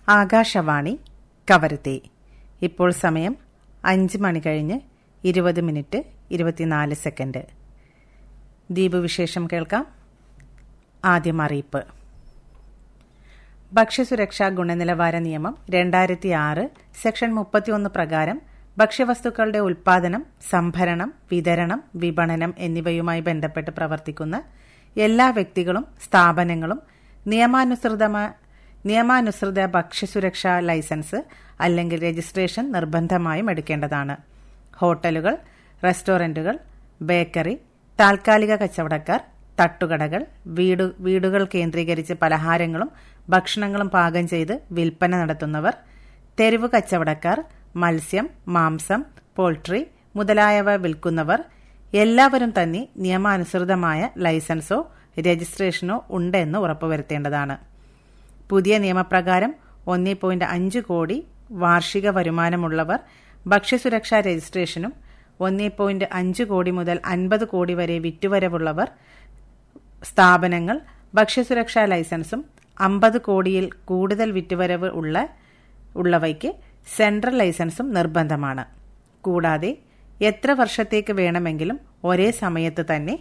ആകാശവാണി കവരത്തി ഇപ്പോൾ സമയം അഞ്ച് മണി കഴിഞ്ഞ് ഇരുപത് മിനിറ്റ് ഇരുപത്തിനാല് സെക്കൻഡ് ദ്വീപ് വിശേഷം കേൾക്കാം ആദ്യം അറിയിപ്പ് ഭക്ഷ്യസുരക്ഷാ ഗുണനിലവാര നിയമം രണ്ടായിരത്തി ആറ് സെക്ഷൻ മുപ്പത്തിയൊന്ന് പ്രകാരം ഭക്ഷ്യവസ്തുക്കളുടെ ഉൽപാദനം സംഭരണം വിതരണം വിപണനം എന്നിവയുമായി ബന്ധപ്പെട്ട് പ്രവർത്തിക്കുന്ന എല്ലാ വ്യക്തികളും സ്ഥാപനങ്ങളും നിയമാനുസൃതമായ നിയമാനുസൃത ഭക്ഷ്യസുരക്ഷാ ലൈസൻസ് അല്ലെങ്കിൽ രജിസ്ട്രേഷൻ നിർബന്ധമായും എടുക്കേണ്ടതാണ് ഹോട്ടലുകൾ റെസ്റ്റോറന്റുകൾ ബേക്കറി താൽക്കാലിക കച്ചവടക്കാർ തട്ടുകടകൾ വീടു വീടുകൾ കേന്ദ്രീകരിച്ച് പലഹാരങ്ങളും ഭക്ഷണങ്ങളും പാകം ചെയ്ത് വിൽപ്പന നടത്തുന്നവർ തെരുവ് കച്ചവടക്കാർ മത്സ്യം മാംസം പോൾട്രി മുതലായവ വിൽക്കുന്നവർ എല്ലാവരും തന്നെ നിയമാനുസൃതമായ ലൈസൻസോ രജിസ്ട്രേഷനോ ഉണ്ടെന്ന് ഉറപ്പുവരുത്തേണ്ടതാണ് പുതിയ നിയമപ്രകാരം ഒന്നേ പോയിന്റ് അഞ്ച് കോടി വാർഷിക വരുമാനമുള്ളവർ ഭക്ഷ്യസുരക്ഷാ രജിസ്ട്രേഷനും ഒന്നേ പോയിന്റ് അഞ്ച് കോടി മുതൽ അൻപത് കോടി വരെ വിറ്റുവരവുള്ളവർ സ്ഥാപനങ്ങൾ ഭക്ഷ്യസുരക്ഷാ ലൈസൻസും അമ്പത് കോടിയിൽ കൂടുതൽ വിറ്റുവരവ് ഉള്ള ഉള്ളവയ്ക്ക് സെൻട്രൽ ലൈസൻസും നിർബന്ധമാണ് കൂടാതെ എത്ര വർഷത്തേക്ക് വേണമെങ്കിലും ഒരേ സമയത്ത് തന്നെ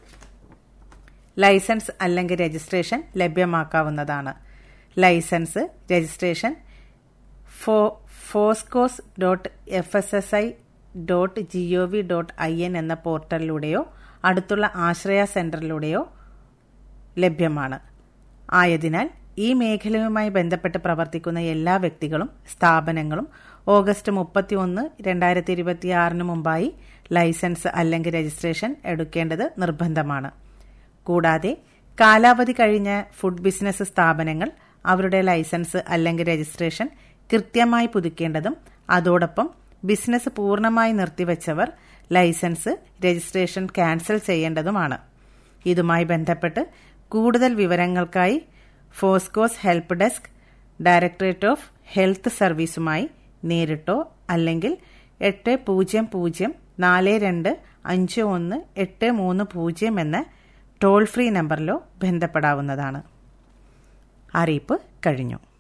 ലൈസൻസ് അല്ലെങ്കിൽ രജിസ്ട്രേഷൻ ലഭ്യമാക്കാവുന്നതാണ് ലൈസൻസ് രജിസ്ട്രേഷൻ ഫോ FoSCoS dot F S S I dot G O V dot I N എന്ന പോർട്ടലിലൂടെയോ അടുത്തുള്ള ആശ്രയ സെന്ററിലൂടെയോ ലഭ്യമാണ് ആയതിനാൽ ഈ മേഖലയുമായി ബന്ധപ്പെട്ട് പ്രവർത്തിക്കുന്ന എല്ലാ വ്യക്തികളും സ്ഥാപനങ്ങളും ഓഗസ്റ്റ് മുപ്പത്തിയൊന്ന് രണ്ടായിരത്തി ഇരുപത്തിയാറിന് മുമ്പായി ലൈസൻസ് അല്ലെങ്കിൽ രജിസ്ട്രേഷൻ എടുക്കേണ്ടത് നിർബന്ധമാണ് കൂടാതെ കാലാവധി കഴിഞ്ഞ ഫുഡ് ബിസിനസ് സ്ഥാപനങ്ങൾ അവരുടെ ലൈസൻസ് അല്ലെങ്കിൽ രജിസ്ട്രേഷൻ കൃത്യമായി പുതുക്കേണ്ടതും അതോടൊപ്പം ബിസിനസ് പൂർണ്ണമായി നിർത്തിവച്ചവർ ലൈസൻസ് രജിസ്ട്രേഷൻ ക്യാൻസൽ ചെയ്യേണ്ടതുമാണ് ഇതുമായി ബന്ധപ്പെട്ട് കൂടുതൽ വിവരങ്ങൾക്കായി FoSCoS help desk directorate of health സർവീസുമായി നേരിട്ടോ അല്ലെങ്കിൽ എട്ട് പൂജ്യം പൂജ്യം നാല് രണ്ട് അഞ്ച് ഒന്ന് എട്ട് മൂന്ന് പൂജ്യം എന്ന ടോൾ ഫ്രീ നമ്പറിലോ ബന്ധപ്പെടാവുന്നതാണ് അറിയിപ്പ് കഴിഞ്ഞു